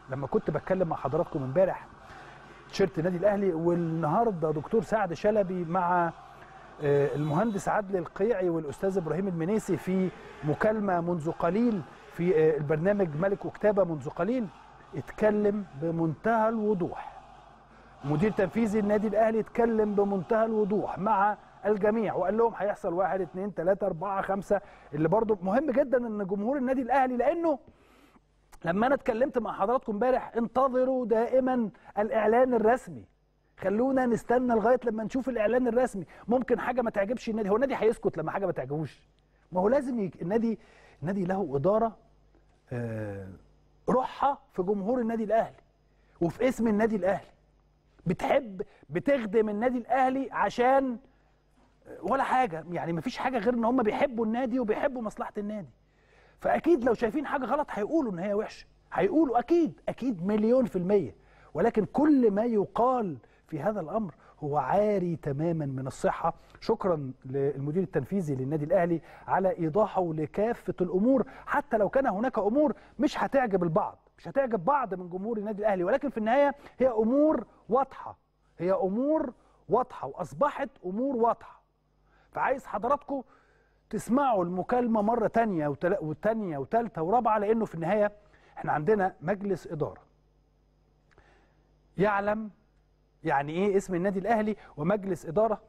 لما كنت بتكلم مع حضراتكم امبارح تيشيرت النادي الاهلي والنهارده دكتور سعد شلبي مع آه، المهندس عدل القيعي والاستاذ ابراهيم المنيسي في مكالمه منذ قليل في آه، البرنامج ملك وكتابه منذ قليل اتكلم بمنتهى الوضوح مدير تنفيذي النادي الاهلي اتكلم بمنتهى الوضوح مع الجميع وقال لهم هيحصل واحد اتنين تلاته اربعه خمسه اللي برضو مهم جدا ان جمهور النادي الاهلي لانه لما انا اتكلمت مع حضراتكم امبارح انتظروا دائما الاعلان الرسمي خلونا نستنى لغايه لما نشوف الاعلان الرسمي ممكن حاجه ما تعجبش النادي هو النادي هيسكت لما حاجه ما تعجبوش ما هو لازم يك... النادي النادي له اداره آه، روحها في جمهور النادي الاهلي وفي اسم النادي الاهلي بتحب بتخدم النادي الاهلي عشان ولا حاجه يعني مفيش حاجه غير ان هم بيحبوا النادي وبيحبوا مصلحه النادي فاكيد لو شايفين حاجه غلط هيقولوا ان هي وحشه هيقولوا اكيد اكيد مليون في الميه ولكن كل ما يقال في هذا الامر هو عاري تماما من الصحه شكرا للمدير التنفيذي للنادي الاهلي على ايضاحه لكافه الامور حتى لو كان هناك امور مش هتعجب البعض مش هتعجب بعض من جمهور النادي الاهلي ولكن في النهايه هي امور واضحه هي امور واضحه واصبحت امور واضحه فعايز حضراتكم تسمعوا المكالمة مرة تانية وتل- وتانية وتالتة ورابعة لأنه في النهاية احنا عندنا مجلس إدارة يعلم يعني إيه اسم النادي الأهلي ومجلس إدارة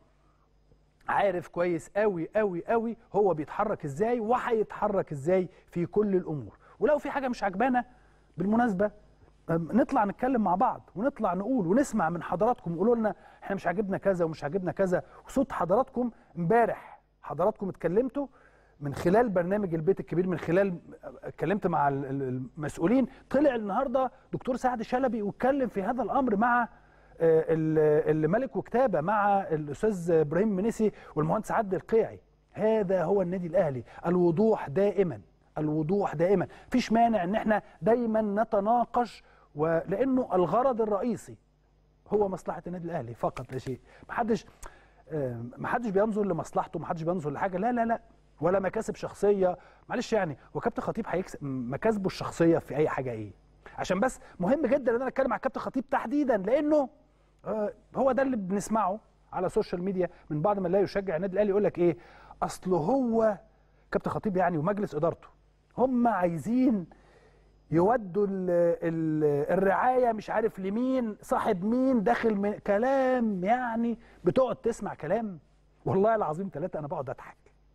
عارف كويس قوي قوي قوي هو بيتحرك ازاي وهيتحرك ازاي في كل الامور ولو في حاجه مش عجبانا بالمناسبه أم، نطلع نتكلم مع بعض ونطلع نقول ونسمع من حضراتكم قولوا لنا احنا مش عاجبنا كذا ومش عاجبنا كذا وصوت حضراتكم امبارح حضراتكم اتكلمتوا من خلال برنامج البيت الكبير من خلال اتكلمت مع ال- ال- المسؤولين طلع النهارده دكتور سعد شلبي واتكلم في هذا الامر مع آه، ال- الملك وكتابه مع الاستاذ ابراهيم منيسي والمهندس عبد القيعي هذا هو النادي الاهلي الوضوح دائما الوضوح دائما مفيش مانع ان احنا دايما نتناقش ولانه الغرض الرئيسي هو مصلحه النادي الاهلي فقط لا شيء محدش آه، محدش بينظر لمصلحته محدش بينظر لحاجه لا لا لا ولا مكاسب شخصيه معلش يعني هو كابتن خطيب هيكسب مكاسبه الشخصيه في اي حاجه ايه عشان بس مهم جدا ان انا اتكلم على كابتن خطيب تحديدا لانه آه، هو ده اللي بنسمعه على السوشيال ميديا من بعض من لا يشجع النادي الاهلي يقول لك ايه اصل هو كابتن خطيب يعني ومجلس ادارته هم عايزين يودوا ال ال الرعايه مش عارف لمين صاحب مين داخل من كلام يعني بتقعد تسمع كلام والله العظيم ثلاثه انا بقعد اضحك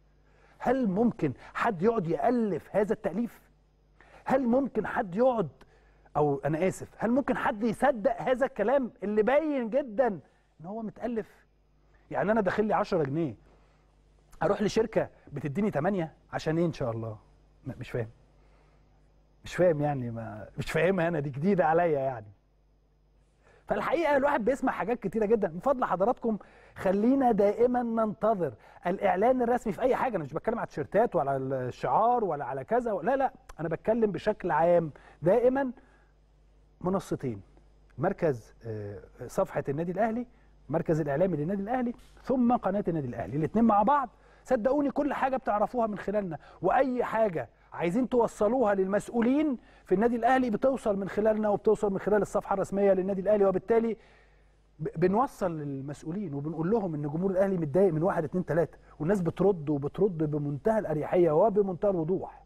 هل ممكن حد يقعد يالف هذا التاليف هل ممكن حد يقعد او انا اسف هل ممكن حد يصدق هذا الكلام اللي باين جدا ان هو متالف يعني انا داخل لي 10 جنيه اروح لشركه بتديني 8 عشان ايه ان شاء الله لا، مش فاهم مش فاهم يعني ما مش فاهمها انا دي جديده عليا يعني فالحقيقه الواحد بيسمع حاجات كتيره جدا من فضل حضراتكم خلينا دائما ننتظر الاعلان الرسمي في اي حاجه انا مش بتكلم على التيشيرتات ولا على الشعار ولا على كذا لا لا انا بتكلم بشكل عام دائما منصتين مركز آه، صفحه النادي الاهلي مركز الاعلامي للنادي الاهلي ثم قناه النادي الاهلي الاثنين مع بعض صدقوني كل حاجه بتعرفوها من خلالنا واي حاجه عايزين توصلوها للمسؤولين في النادي الاهلي بتوصل من خلالنا وبتوصل من خلال الصفحه الرسميه للنادي الاهلي وبالتالي ب- بنوصل للمسؤولين وبنقول لهم ان جمهور الاهلي متضايق من واحد اتنين تلاته والناس بترد وبترد بمنتهى الاريحيه وبمنتهى الوضوح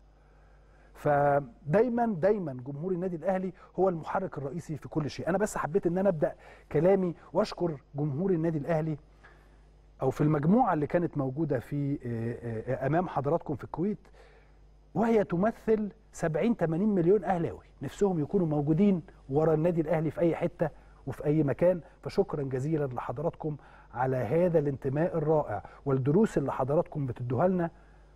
فدايما دايما جمهور النادي الاهلي هو المحرك الرئيسي في كل شيء انا بس حبيت ان انا ابدا كلامي واشكر جمهور النادي الاهلي او في المجموعه اللي كانت موجوده في آه، آه، امام حضراتكم في الكويت وهي تمثل 70 80 مليون اهلاوي نفسهم يكونوا موجودين ورا النادي الاهلي في اي حته وفي اي مكان فشكرا جزيلا لحضراتكم على هذا الانتماء الرائع والدروس اللي حضراتكم بتدوها لنا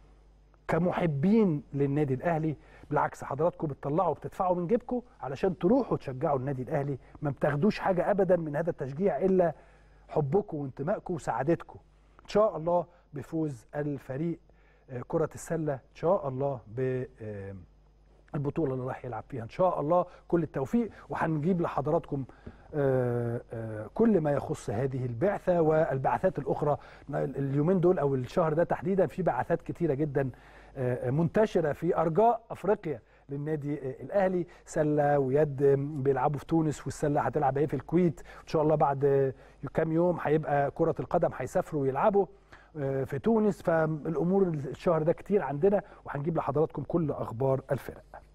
كمحبين للنادي الاهلي بالعكس حضراتكم بتطلعوا وبتدفعوا من جيبكم علشان تروحوا تشجعوا النادي الاهلي ما بتاخدوش حاجه ابدا من هذا التشجيع الا حبكم وانتمائكم وسعادتكم ان شاء الله بفوز الفريق آه، كرة السلة إن شاء الله ب آه، البطولة اللي راح يلعب فيها إن شاء الله كل التوفيق وهنجيب لحضراتكم آه، آه، كل ما يخص هذه البعثة والبعثات الأخرى اليومين دول أو الشهر ده تحديدا في بعثات كتيرة جدا آه، منتشرة في أرجاء أفريقيا للنادي الاهلي سله ويد بيلعبوا في تونس والسله هتلعب ايه في الكويت ان شاء الله بعد كام يوم هيبقى كره القدم هيسافروا ويلعبوا في تونس فالامور الشهر ده كتير عندنا وهنجيب لحضراتكم كل اخبار الفرق